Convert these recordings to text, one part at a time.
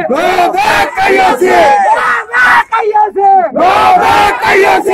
Go back, IOC! Go back, IOC!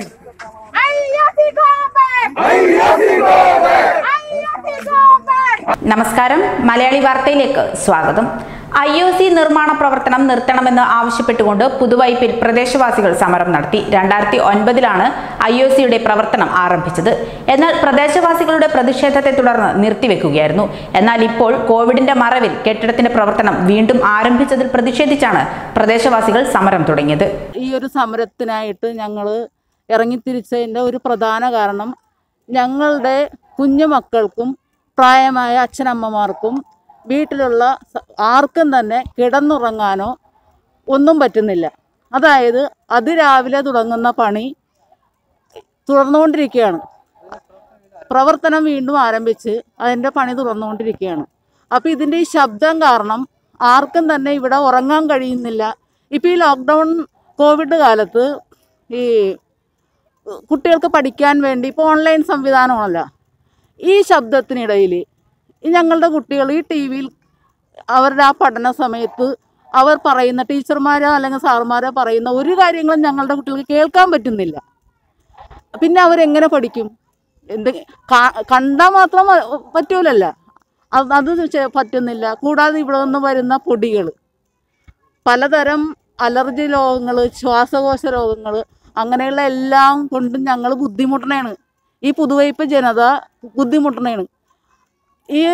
IOC, go back! നമസ്കാരം മലയാളി വാർത്തയിലേക്ക് സ്വാഗതം ഐ ഒ സി നിർമ്മാണ പ്രവർത്തനം നിർത്തണമെന്ന് ആവശ്യപ്പെട്ടുകൊണ്ട് പുതുവൈപ്പിൽ പ്രദേശവാസികൾ സമരം നടത്തി രണ്ടായിരത്തി ഒൻപതിലാണ് ഐ ഒ സിയുടെ പ്രവർത്തനം ആരംഭിച്ചത് എന്നാൽ പ്രദേശവാസികളുടെ പ്രതിഷേധത്തെ തുടർന്ന് നിർത്തിവെക്കുകയായിരുന്നു എന്നാൽ ഇപ്പോൾ കോവിഡിന്റെ മറവിൽ കെട്ടിടത്തിന്റെ പ്രവർത്തനം വീണ്ടും ആരംഭിച്ചതിൽ പ്രതിഷേധിച്ചാണ് പ്രദേശവാസികൾ സമരം തുടങ്ങിയത് ഈ ഒരു സമരത്തിനായിട്ട് ഞങ്ങൾ ഇറങ്ങിത്തിരിച്ചതിൻ്റെ ഒരു പ്രധാന കാരണം ഞങ്ങളുടെ കുഞ്ഞുമക്കൾക്കും പ്രായമായ അച്ഛനമ്മമാർക്കും വീട്ടിലുള്ള സ- ആർക്കും തന്നെ കിടന്നുറങ്ങാനോ ഒന്നും പറ്റുന്നില്ല അതായത് അതിരാവിലെ തുടങ്ങുന്ന പണി തുടർന്നുകൊണ്ടിരിക്കുകയാണ് പ്രവർത്തനം വീണ്ടും ആരംഭിച്ച് അതിൻ്റെ പണി തുടർന്നുകൊണ്ടിരിക്കുകയാണ് അപ്പോൾ ഇതിൻ്റെ ഈ ശബ്ദം കാരണം ആർക്കും തന്നെ ഇവിടെ ഉറങ്ങാൻ കഴിയുന്നില്ല ഇപ്പോൾ ഈ ലോക്ക്ഡൗൺ കോവിഡ് കാലത്ത് ഈ കുട്ടികൾക്ക് പഠിക്കാൻ വേണ്ടി ഇപ്പോൾ ഓൺലൈൻ സംവിധാനമാണല്ലോ ഈ ശബ്ദത്തിനിടയിൽ ഈ ഞങ്ങളുടെ കുട്ടികൾ ഈ ടി വിയിൽ അവരുടെ ആ പഠന സമയത്ത് അവർ പറയുന്ന ടീച്ചർമാരോ അല്ലെങ്കിൽ സാറുമാരോ പറയുന്ന ഒരു കാര്യങ്ങളും ഞങ്ങളുടെ കുട്ടികൾക്ക് കേൾക്കാൻ പറ്റുന്നില്ല പിന്നെ അവരെങ്ങനെ പഠിക്കും എന്ത് കണ്ടാൽ മാത്രം മ- പറ്റൂലല്ല അത് അത് ചെ- പറ്റുന്നില്ല കൂടാതെ ഇവിടെ നിന്ന് വരുന്ന പൊടികൾ പലതരം അലർജി രോഗങ്ങൾ ശ്വാസകോശ രോഗങ്ങൾ അങ്ങനെയുള്ള എല്ലാം കൊണ്ടും ഞങ്ങൾ ബുദ്ധിമുട്ടണേണ് ഈ പുതുവൈപ്പ് ജനത ബുദ്ധിമുട്ടണേണ് ഈ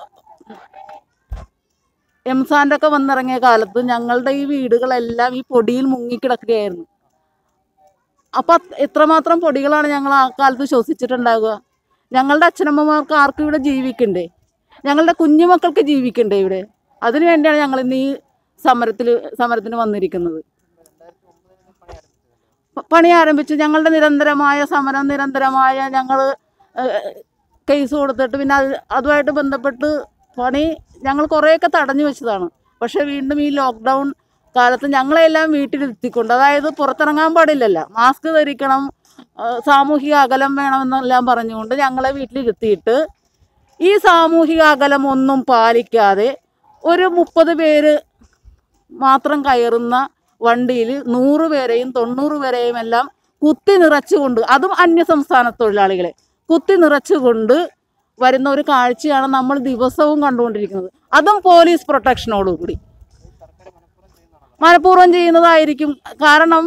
എംസാൻ്റെ ഒക്കെ വന്നിറങ്ങിയ കാലത്ത് ഞങ്ങളുടെ ഈ വീടുകളെല്ലാം ഈ പൊടിയിൽ മുങ്ങിക്കിടക്കുകയായിരുന്നു അപ്പം എത്രമാത്രം പൊടികളാണ് ഞങ്ങൾ ആ കാലത്ത് ശ്വസിച്ചിട്ടുണ്ടാവുക ഞങ്ങളുടെ അച്ഛനമ്മമാർക്ക് ആർക്കും ഇവിടെ ജീവിക്കണ്ടേ ഞങ്ങളുടെ കുഞ്ഞുമക്കൾക്ക് ജീവിക്കണ്ടേ ഇവിടെ അതിനു വേണ്ടിയാണ് ഞങ്ങൾ ഇന്ന് ഈ സമരത്തിൽ സമരത്തിന് വന്നിരിക്കുന്നത് പ- പണി ആരംഭിച്ചു ഞങ്ങളുടെ നിരന്തരമായ സമരം നിരന്തരമായ ഞങ്ങൾ കേസ് കൊടുത്തിട്ട് പിന്നെ അത് അതുമായിട്ട് ബന്ധപ്പെട്ട് പണി ഞങ്ങൾ കുറേയൊക്കെ തടഞ്ഞു വെച്ചതാണ് പക്ഷേ വീണ്ടും ഈ ലോക്ക്ഡൗൺ കാലത്ത് ഞങ്ങളെല്ലാം വീട്ടിലിരുത്തിക്കൊണ്ട് അതായത് പുറത്തിറങ്ങാൻ പാടില്ലല്ലോ മാസ്ക് ധരിക്കണം ആ, സാമൂഹിക അകലം വേണമെന്നെല്ലാം പറഞ്ഞുകൊണ്ട് ഞങ്ങളെ വീട്ടിലിരുത്തിയിട്ട് ഈ സാമൂഹിക അകലം ഒന്നും പാലിക്കാതെ ഒരു മുപ്പത് പേര് മാത്രം കയറുന്ന വണ്ടിയിൽ നൂറ് പേരെയും തൊണ്ണൂറ് പേരെയും എല്ലാം കുത്തി നിറച്ചുകൊണ്ട് അതും അന്യ സംസ്ഥാന തൊഴിലാളികളെ കുത്തി നിറച്ചുകൊണ്ട് വരുന്ന ഒരു കാഴ്ചയാണ് നമ്മൾ ദിവസവും കണ്ടുകൊണ്ടിരിക്കുന്നത് അതും പോലീസ് പ്രൊട്ടക്ഷനോടുകൂടി മനഃപൂർവ്വം ചെയ്യുന്നതായിരിക്കും കാരണം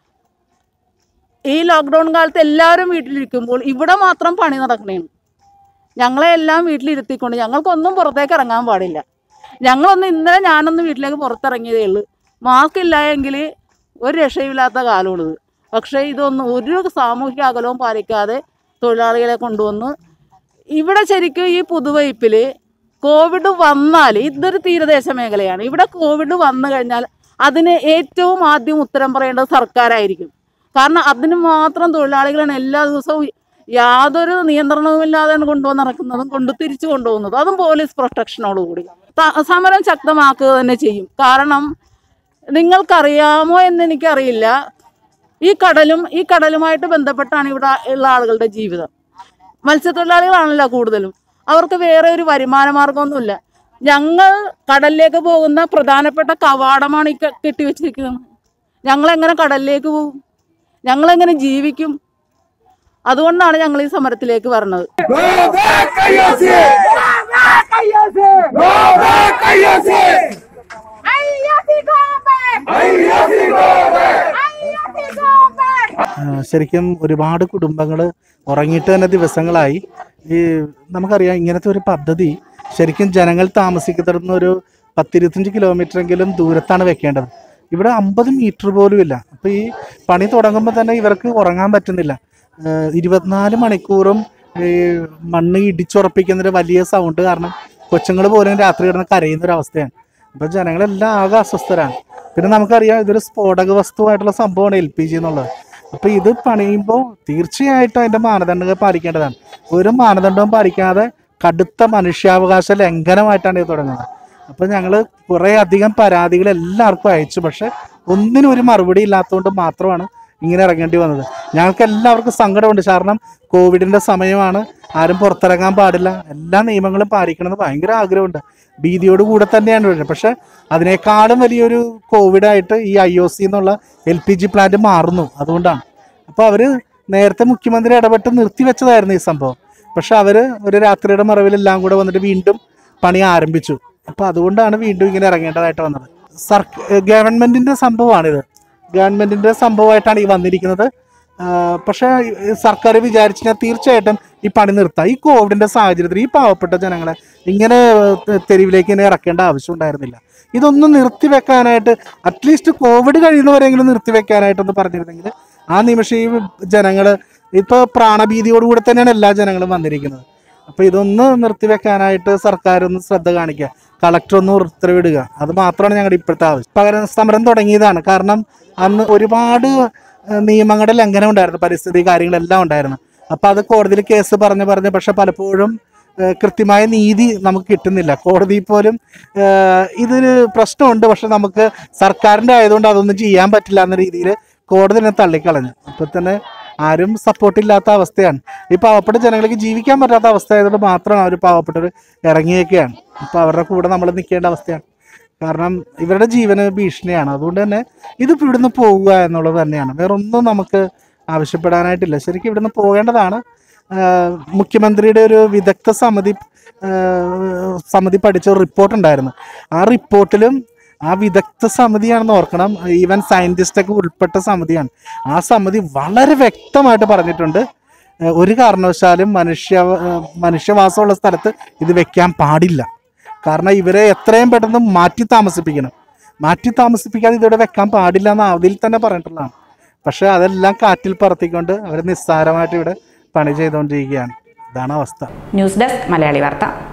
ഈ ലോക്ക്ഡൗൺ കാലത്ത് എല്ലാവരും വീട്ടിലിരിക്കുമ്പോൾ ഇവിടെ മാത്രം പണി നടക്കണേണ് ഞങ്ങളെ എല്ലാം വീട്ടിലിരുത്തിക്കൊണ്ട് ഞങ്ങൾക്കൊന്നും പുറത്തേക്ക് ഇറങ്ങാൻ പാടില്ല ഞങ്ങളൊന്ന് ഇന്നലെ ഞാനൊന്ന് വീട്ടിലേക്ക് പുറത്തിറങ്ങിയതേ ഉള്ളൂ മാസ്ക് ഇല്ല എങ്കിൽ ഒരു രക്ഷയില്ലാത്ത കാലമുള്ളത് പക്ഷേ ഇതൊന്നും ഒരു സാമൂഹിക അകലവും പാലിക്കാതെ തൊഴിലാളികളെ കൊണ്ടുവന്ന് ഇവിടെ ശരിക്കും ഈ പുതുവൈപ്പിൽ കോവിഡ് വന്നാൽ ഇതൊരു തീരദേശ മേഖലയാണ് ഇവിടെ കോവിഡ് വന്നു കഴിഞ്ഞാൽ അതിന് ഏറ്റവും ആദ്യം ഉത്തരം പറയേണ്ടത് സർക്കാരായിരിക്കും കാരണം അതിന് മാത്രം തൊഴിലാളികളാണ് എല്ലാ ദിവസവും യാതൊരു നിയന്ത്രണവുമില്ലാതെയാണ് കൊണ്ടുവന്ന് ഇറക്കുന്നതും കൊണ്ട് തിരിച്ചു കൊണ്ടുപോകുന്നതും അതും പോലീസ് പ്രൊട്ടക്ഷനോടുകൂടി ത- സമരം ശക്തമാക്കുക തന്നെ ചെയ്യും കാരണം നിങ്ങൾക്കറിയാമോ എന്ന് എനിക്കറിയില്ല ഈ കടലും ഈ കടലുമായിട്ട് ബന്ധപ്പെട്ടാണ് ഇവിടെ ഉള്ള ആളുകളുടെ ജീവിതം മത്സ്യത്തൊഴിലാളികളാണല്ലോ കൂടുതലും അവർക്ക് വേറെ ഒരു വരുമാന മാർഗമൊന്നുമില്ല ഞങ്ങൾ കടലിലേക്ക് പോകുന്ന പ്രധാനപ്പെട്ട കവാടമാണ് ഈ ക- കെട്ടിവെച്ചിരിക്കുന്നത് ഞങ്ങളെങ്ങനെ കടലിലേക്ക് പോകും ഞങ്ങളെങ്ങനെ ജീവിക്കും അതുകൊണ്ടാണ് ഞങ്ങൾ ഈ സമരത്തിലേക്ക് വരുന്നത് Go back, IOC! Go back, IOC! IOC, go back! ആ, ശരിക്കും ഒരുപാട് കുടുംബങ്ങൾ ഉറങ്ങിയിട്ട് തന്നെ ദിവസങ്ങളായി ഈ നമുക്കറിയാം ഇങ്ങനത്തെ ഒരു പദ്ധതി ശരിക്കും ജനങ്ങൾ താമസിക്കുന്നിടത്തുനിന്ന് ഒരു പത്തിരുപത്തഞ്ച് കിലോമീറ്റർ എങ്കിലും ദൂരത്താണ് വെക്കേണ്ടത് ഇവിടെ അമ്പത് മീറ്റർ പോലും ഇല്ല അപ്പോൾ ഈ പണി തുടങ്ങുമ്പോൾ തന്നെ ഇവർക്ക് ഉറങ്ങാൻ പറ്റുന്നില്ല ആ, ഇരുപത്തിനാല് മണിക്കൂറും ഈ മണ്ണ് ഇടിച്ചുറപ്പിക്കുന്നൊരു വലിയ സൗണ്ട് കാരണം കൊച്ചുങ്ങൾ പോലും രാത്രി കിടന്ന് കരയുന്ന ഒരു അവസ്ഥയാണ് അപ്പോൾ ജനങ്ങളെല്ലാം ആകെ അസ്വസ്ഥരാണ് പിന്നെ നമുക്കറിയാം ഇതൊരു സ്ഫോടക വസ്തുവായിട്ടുള്ള സംഭവമാണ് എൽ പി ജി എന്നുള്ളത് അപ്പോൾ ഇത് പണിയുമ്പോൾ തീർച്ചയായിട്ടും അതിൻ്റെ മാനദണ്ഡങ്ങൾ പാലിക്കേണ്ടതാണ് ഒരു മാനദണ്ഡവും പാലിക്കാതെ കടുത്ത മനുഷ്യാവകാശ ലംഘനമായിട്ടാണ് ഇത് തുടങ്ങുന്നത് അപ്പോൾ ഞങ്ങൾ കുറേ അധികം പരാതികൾ എല്ലാവർക്കും അയച്ചു പക്ഷെ ഒന്നിനും ഒരു മറുപടി ഇല്ലാത്തതുകൊണ്ട് മാത്രമാണ് ഇങ്ങനെ ഇറങ്ങേണ്ടി വന്നത് ഞങ്ങൾക്ക് എല്ലാവർക്കും സങ്കടമുണ്ട് കാരണം കോവിഡിൻ്റെ സമയമാണ് ആരും പുറത്തിറങ്ങാൻ പാടില്ല എല്ലാ നിയമങ്ങളും പാലിക്കണമെന്ന് ഭയങ്കര ആഗ്രഹമുണ്ട് ഭീതിയോട് കൂടെ തന്നെയാണ് വരുന്നത് പക്ഷേ അതിനേക്കാളും വലിയൊരു കോവിഡായിട്ട് ഈ ഐ ഒ സി എന്നുള്ള എൽ പി ജി പ്ലാന്റ് മാറുന്നു അതുകൊണ്ടാണ് അപ്പോൾ അവർ നേരത്തെ മുഖ്യമന്ത്രി ഇടപെട്ട് നിർത്തിവെച്ചതായിരുന്നു ഈ സംഭവം പക്ഷെ അവർ ഒരു രാത്രിയുടെ മറവിൽ എല്ലാം കൂടെ വന്നിട്ട് വീണ്ടും പണി ആരംഭിച്ചു അപ്പോൾ അതുകൊണ്ടാണ് വീണ്ടും ഇങ്ങനെ ഇറങ്ങേണ്ടതായിട്ട് വന്നത് സർക്കാർ ഗവൺമെൻറ്റിൻ്റെ സംഭവമാണിത് ഗവൺമെൻറ്റിൻ്റെ സംഭവമായിട്ടാണ് ഈ വന്നിരിക്കുന്നത് ആ, പക്ഷേ ഈ സർക്കാർ വിചാരിച്ചു കഴിഞ്ഞാൽ തീർച്ചയായിട്ടും ഈ പണി നിർത്താം ഈ കോവിഡിൻ്റെ സാഹചര്യത്തിൽ ഈ പാവപ്പെട്ട ജനങ്ങളെ ഇങ്ങനെ തെ- തെരുവിലേക്ക് ഇങ്ങനെ ഇറക്കേണ്ട ആവശ്യം ഉണ്ടായിരുന്നില്ല ഇതൊന്നും നിർത്തിവെക്കാനായിട്ട് അറ്റ്ലീസ്റ്റ് കോവിഡ് കഴിയുന്നവരെങ്കിലും നിർത്തിവെക്കാനായിട്ടൊന്ന് പറഞ്ഞിരുന്നെങ്കിൽ ആ നിമിഷം ഈ ജനങ്ങൾ ഇപ്പോൾ പ്രാണഭീതിയോടുകൂടി തന്നെയാണ് എല്ലാ ജനങ്ങളും വന്നിരിക്കുന്നത് അപ്പോൾ ഇതൊന്ന് നിർത്തിവെക്കാനായിട്ട് സർക്കാർ ഒന്ന് ശ്രദ്ധ കാണിക്കുക കളക്ടർ ഒന്ന് ഉത്തരവിടുക അത് മാത്രമാണ് ഞങ്ങളുടെ ഇപ്പോഴത്തെ ആവശ്യം പകരം സമരം തുടങ്ങിയതാണ് കാരണം അന്ന് ഒരുപാട് ഏഹ്, നിയമങ്ങളുടെ ലംഘനം ഉണ്ടായിരുന്നു പരിസ്ഥിതി കാര്യങ്ങളെല്ലാം ഉണ്ടായിരുന്നു അപ്പോൾ അത് കോടതിയിൽ കേസ് പറഞ്ഞ് പറഞ്ഞ് പക്ഷെ പലപ്പോഴും ഏഹ്, കൃത്യമായ നീതി നമുക്ക് കിട്ടുന്നില്ല കോടതിയിൽ പോലും ഏഹ്, ഇതൊരു പ്രശ്നമുണ്ട് പക്ഷെ നമുക്ക് സർക്കാരിൻ്റെ ആയതുകൊണ്ട് അതൊന്നും ചെയ്യാൻ പറ്റില്ല എന്ന രീതിയിൽ കോടതി തന്നെ തള്ളിക്കളഞ്ഞു അപ്പോൾ തന്നെ ആരും സപ്പോർട്ടില്ലാത്ത അവസ്ഥയാണ് ഈ പാവപ്പെട്ട ജനങ്ങൾക്ക് ജീവിക്കാൻ പറ്റാത്ത അവസ്ഥ ആയതുകൊണ്ട് മാത്രമാണ് അവർ പാവപ്പെട്ടവർ ഇറങ്ങിയൊക്കെയാണ് അപ്പോൾ അവരുടെ കൂടെ നമ്മൾ നിൽക്കേണ്ട അവസ്ഥയാണ് കാരണം ഇവരുടെ ജീവന് ഭീഷണിയാണ് അതുകൊണ്ട് തന്നെ ഇതിപ്പോൾ ഇവിടുന്ന് പോവുക എന്നുള്ളത് തന്നെയാണ് വേറെ ഒന്നും നമുക്ക് ആവശ്യപ്പെടാനായിട്ടില്ല ശരിക്കും ഇവിടുന്ന് പോകേണ്ടതാണ് ആഹ് മുഖ്യമന്ത്രിയുടെ ഒരു വിദഗ്ധ സമിതി ആഹ് സമിതി പഠിച്ച ഒരു റിപ്പോർട്ട് ഉണ്ടായിരുന്നു ആ റിപ്പോർട്ടിലും ആ വിദഗ്ധ സമിതിയാണെന്ന് ഓർക്കണം ഈവൻ സയൻറ്റിസ്റ്റൊക്കെ ഉൾപ്പെട്ട സമിതിയാണ് ആ സമിതി വളരെ വ്യക്തമായിട്ട് പറഞ്ഞിട്ടുണ്ട് ഏഹ് ഒരു കാരണവശാലും മനുഷ്യ ഏഹ് മനുഷ്യവാസമുള്ള സ്ഥലത്ത് ഇത് വെക്കാൻ പാടില്ല കാരണം ഇവരെ എത്രയും പെട്ടെന്ന് മാറ്റി താമസിപ്പിക്കണം മാറ്റി താമസിപ്പിക്കാതെ ഇതിവിടെ വെക്കാൻ പാടില്ല എന്ന് അതിൽ തന്നെ പറഞ്ഞിട്ടുള്ളതാണ് പക്ഷേ അതെല്ലാം കാറ്റിൽ പറത്തിക്കൊണ്ട് അവർ നിസ്സാരമായിട്ട് ഇവിടെ പണി ചെയ്തുകൊണ്ടിരിക്കുകയാണ് ഇതാണ് അവസ്ഥ ന്യൂസ് ഡെസ്ക് മലയാളി വാർത്ത